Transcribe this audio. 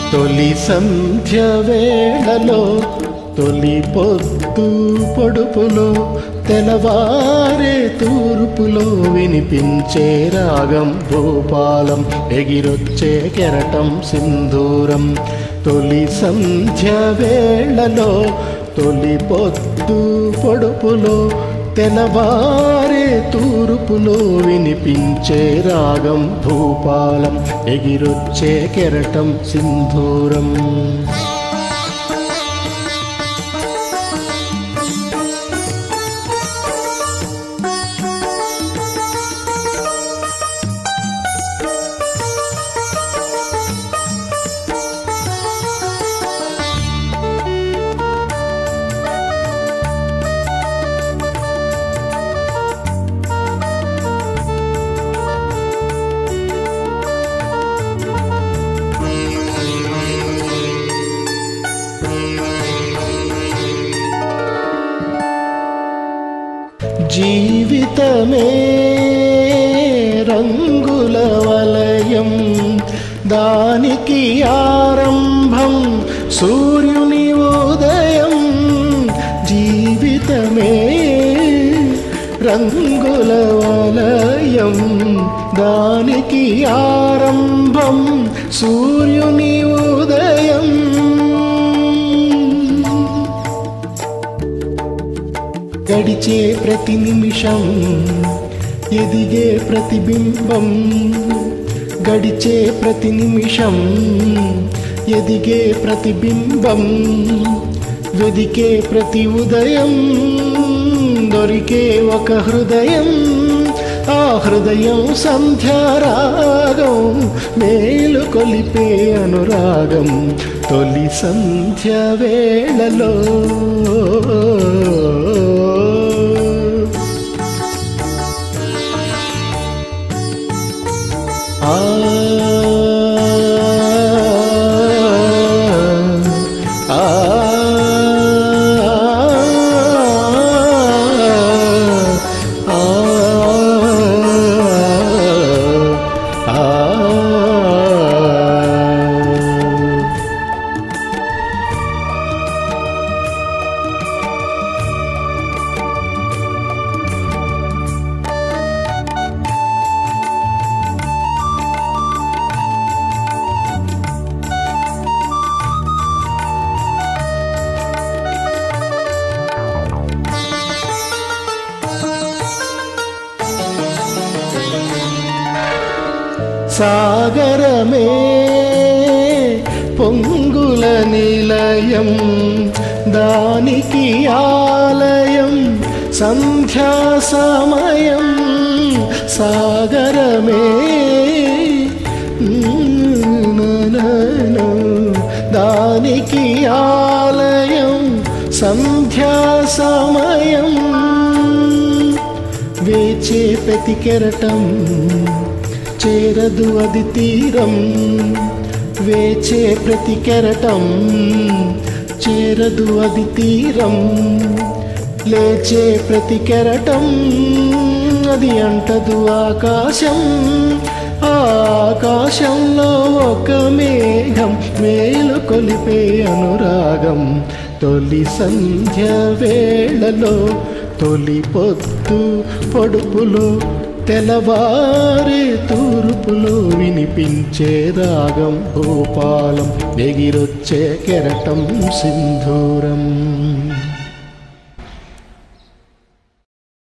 తొలి సంధ్య వేళలో తొలి పొద్దు పొడుపులో తెలవారే తూర్పులో వినిపించే రాగం భూపాలం ఎగిరొచ్చే కెరటం సింధూరం తొలి సంధ్య వేళలో తొలి పొద్దు పొడుపులో తెలవారే తూర్పులో వినిపించే రాగం భూపాలం ఎగిరొచ్చే కెరటం సింధూరం జీవితమే రంగుల వలయం దానికి ఆరంభం సూర్యుని ఉదయం జీవితమే రంగుల వలయం దానికి ఆరంభం సూర్యుని ఉదయం గడిచే ప్రతి నిమిషం ఎదిగే ప్రతిబింబం గడిచే ప్రతి నిమిషం ఎదిగే ప్రతిబింబం వెదికే ప్రతి ఉదయం దొరికే ఒక హృదయం ఆ హృదయం సంధ్యారాగం మేలు కొలిపే అనురాగం తొలి సంధ్య వేళలో ఆ ఆ సాగరమే పొంగుల నిలయం దానికి ఆలయం సంధ్యా సమయం సాగరమే ననను, దానికి ఆలయం సంధ్యా సమయం వేచే ప్రతి కెరటం చేరదు అది తీరం వేచే ప్రతి కెరటం చేరదు అది తీరం లేచే ప్రతి కెరటం అది అంటదు ఆకాశం ఆ ఆకాశంలో ఒక మేఘం మేలు కొలిపే అనురాగం తొలి సంధ్య వేళలో తొలి పొద్దు పొడుపులో తెల్లవారే తూర్పులో వినిపించే రాగం భూపాలం ఎగిరొచ్చే కెరటం సింధూరం